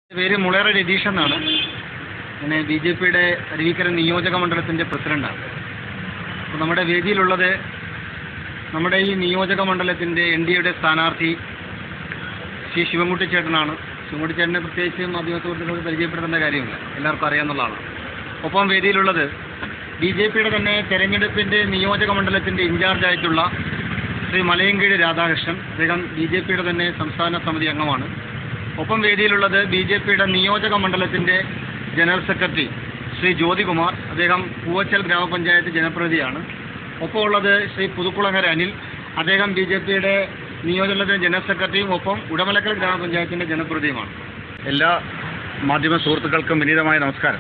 പേര് മുളേറ രതീഷ് എന്നാണ് ഞാൻ ബി ജെ പിയുടെ അരുവിക്കര നിയോജക മണ്ഡലത്തിൻ്റെ പ്രസിഡന്റാണ് അപ്പോൾ നമ്മുടെ വേദിയിലുള്ളത് നമ്മുടെ ഈ നിയോജക മണ്ഡലത്തിൻ്റെ എൻ ഡി എയുടെ സ്ഥാനാർത്ഥി ശ്രീ ശിവൻകുട്ടി ചേട്ടനാണ് ശിവൻകുട്ടി ചേട്ടനെ പ്രത്യേകിച്ച് മാധ്യമ സുഹൃത്തുക്കൾക്ക് പരിചയപ്പെടുത്തേണ്ട കാര്യമില്ല എല്ലാവർക്കും അറിയാവുന്നതാണ് ഒപ്പം വേദിയിലുള്ളത് ബി ജെ പിയുടെ തന്നെ തെരഞ്ഞെടുപ്പിൻ്റെ നിയോജക മണ്ഡലത്തിൻ്റെ ഇൻചാർജായിട്ടുള്ള ശ്രീ മലയങ്കീഴ് രാധാകൃഷ്ണൻ അദ്ദേഹം ബി ജെ പിയുടെ തന്നെ സംസ്ഥാന സമിതി അംഗമാണ് ഒപ്പം വേദിയിലുള്ളത് ബി ജെ പിയുടെ നിയോജക മണ്ഡലത്തിൻ്റെ ജനറൽ സെക്രട്ടറി ശ്രീ ജ്യോതികുമാർ അദ്ദേഹം പൂവച്ചൽ ഗ്രാമപഞ്ചായത്ത് ജനപ്രതിനിധിയാണ് ഒപ്പം ഉള്ളത് ശ്രീ പുതുക്കുളങ്ങര അനിൽ അദ്ദേഹം ബി ജെ പിയുടെ നിയോജകത്തിൻ്റെ ജനറൽ സെക്രട്ടറിയും ഒപ്പം ഉടമലക്കൽ ഗ്രാമപഞ്ചായത്തിൻ്റെ ജനപ്രതിനിധിയുമാണ് എല്ലാ മാധ്യമ സുഹൃത്തുക്കൾക്കും വിനീതമായ നമസ്കാരം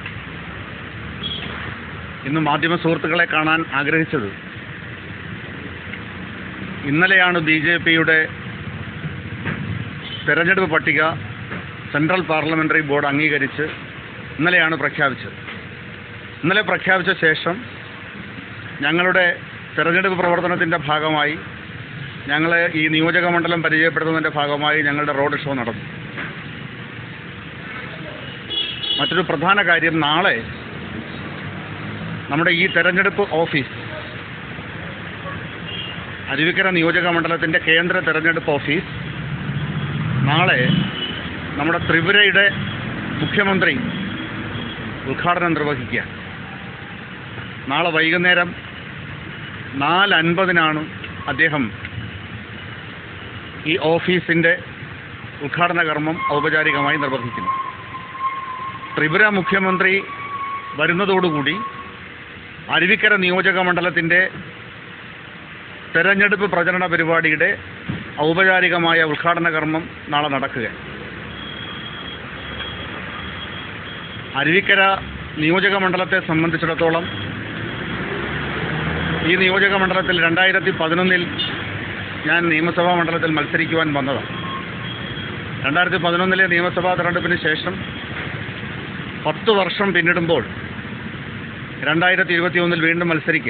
ഇന്ന് മാധ്യമ സുഹൃത്തുക്കളെ കാണാൻ ആഗ്രഹിച്ചത് ഇന്നലെയാണ് ബി ജെ പിയുടെ തെരഞ്ഞെടുപ്പ് പട്ടിക സെൻട്രൽ പാർലമെൻ്ററി ബോർഡ് അംഗീകരിച്ച് ഇന്നലെയാണ് പ്രഖ്യാപിച്ചത് ഇന്നലെ പ്രഖ്യാപിച്ച ശേഷം ഞങ്ങളുടെ തെരഞ്ഞെടുപ്പ് പ്രവർത്തനത്തിൻ്റെ ഭാഗമായി ഞങ്ങൾ ഈ നിയോജക മണ്ഡലം പരിചയപ്പെടുത്തുന്നതിൻ്റെ ഭാഗമായി ഞങ്ങളുടെ റോഡ് ഷോ നടന്നു മറ്റൊരു പ്രധാന കാര്യം നാളെ നമ്മുടെ ഈ തെരഞ്ഞെടുപ്പ് ഓഫീസ് അരുവിക്കര നിയോജക മണ്ഡലത്തിൻ്റെ കേന്ദ്ര തെരഞ്ഞെടുപ്പ് ഓഫീസ് നാളെ നമ്മുടെ ത്രിപുരയുടെ മുഖ്യമന്ത്രി ഉദ്ഘാടനം നിർവഹിക്കുക നാളെ വൈകുന്നേരം നാല് അൻപതിനാണ് അദ്ദേഹം ഈ ഓഫീസിൻ്റെ ഉദ്ഘാടന കർമ്മം ഔപചാരികമായി നിർവഹിക്കുന്നത് ത്രിപുര മുഖ്യമന്ത്രി വരുന്നതോടുകൂടി അരുവിക്കര നിയോജക മണ്ഡലത്തിൻ്റെ തെരഞ്ഞെടുപ്പ് പ്രചരണ പരിപാടിയുടെ ഔപചാരികമായ ഉദ്ഘാടന കർമ്മം നാളെ നടക്കുക അരുവിക്കര നിയോജക മണ്ഡലത്തെ സംബന്ധിച്ചിടത്തോളം ഈ നിയോജക മണ്ഡലത്തിൽ രണ്ടായിരത്തി പതിനൊന്നിൽ ഞാൻ നിയമസഭാ മണ്ഡലത്തിൽ മത്സരിക്കുവാൻ വന്നതാണ് രണ്ടായിരത്തി പതിനൊന്നിലെ നിയമസഭാ തെരഞ്ഞെടുപ്പിന് ശേഷം പത്ത് വർഷം പിന്നിടുമ്പോൾ രണ്ടായിരത്തി ഇരുപത്തി ഒന്നിൽ വീണ്ടും മത്സരിക്കുക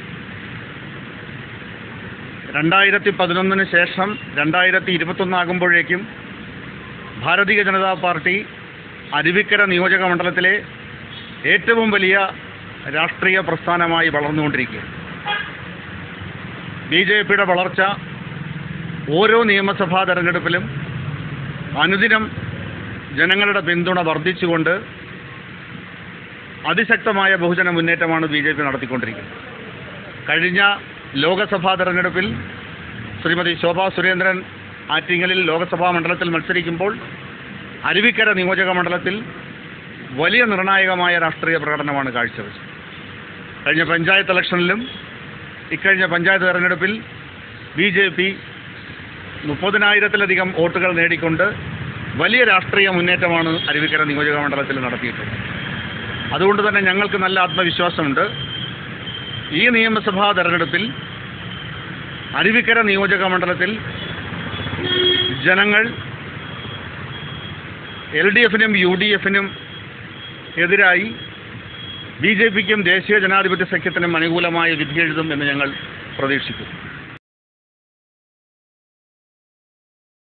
രണ്ടായിരത്തി പതിനൊന്നിന് ശേഷം രണ്ടായിരത്തി ഇരുപത്തൊന്നാകുമ്പോഴേക്കും ഭാരതീയ ജനതാ പാർട്ടി അരുവിക്കര നിയോജക മണ്ഡലത്തിലെ ഏറ്റവും വലിയ രാഷ്ട്രീയ പ്രസ്ഥാനമായി വളർന്നുകൊണ്ടിരിക്കുക ബി ജെ പിയുടെ വളർച്ച ഓരോ നിയമസഭാ തെരഞ്ഞെടുപ്പിലും അനുദിനം ജനങ്ങളുടെ പിന്തുണ വർദ്ധിച്ചുകൊണ്ട് അതിശക്തമായ ബഹുജന മുന്നേറ്റമാണ് ബി ജെ പി നടത്തിക്കൊണ്ടിരിക്കുന്നത് കഴിഞ്ഞ ലോകസഭാ തെരഞ്ഞെടുപ്പിൽ ശ്രീമതി ശോഭാ സുരേന്ദ്രൻ ആറ്റിങ്ങലിൽ ലോകസഭാ മണ്ഡലത്തിൽ മത്സരിക്കുമ്പോൾ അരുവിക്കര നിയോജക മണ്ഡലത്തിൽ വലിയ നിർണായകമായ രാഷ്ട്രീയ പ്രകടനമാണ് കാഴ്ചവെച്ചത് കഴിഞ്ഞ പഞ്ചായത്ത് ഇലക്ഷനിലും ഇക്കഴിഞ്ഞ പഞ്ചായത്ത് തെരഞ്ഞെടുപ്പിൽ ബി ജെ പി മുപ്പതിനായിരത്തിലധികം വോട്ടുകൾ നേടിക്കൊണ്ട് വലിയ രാഷ്ട്രീയ മുന്നേറ്റമാണ് അരുവിക്കര നിയോജക മണ്ഡലത്തിൽ നടത്തിയിട്ടുള്ളത് അതുകൊണ്ട് തന്നെ ഞങ്ങൾക്ക് നല്ല ആത്മവിശ്വാസമുണ്ട് ഈ നിയമസഭാ തെരഞ്ഞെടുപ്പിൽ അരുവിക്കര നിയോജക മണ്ഡലത്തിൽ ജനങ്ങൾ എൽ ഡി എഫിനും യു ഡി എഫിനും എതിരായി ബി ജെ പിക്കും ദേശീയ ജനാധിപത്യ സഖ്യത്തിനും അനുകൂലമായ വിധി എഴുതും എന്ന് ഞങ്ങൾ പ്രതീക്ഷിക്കുന്നു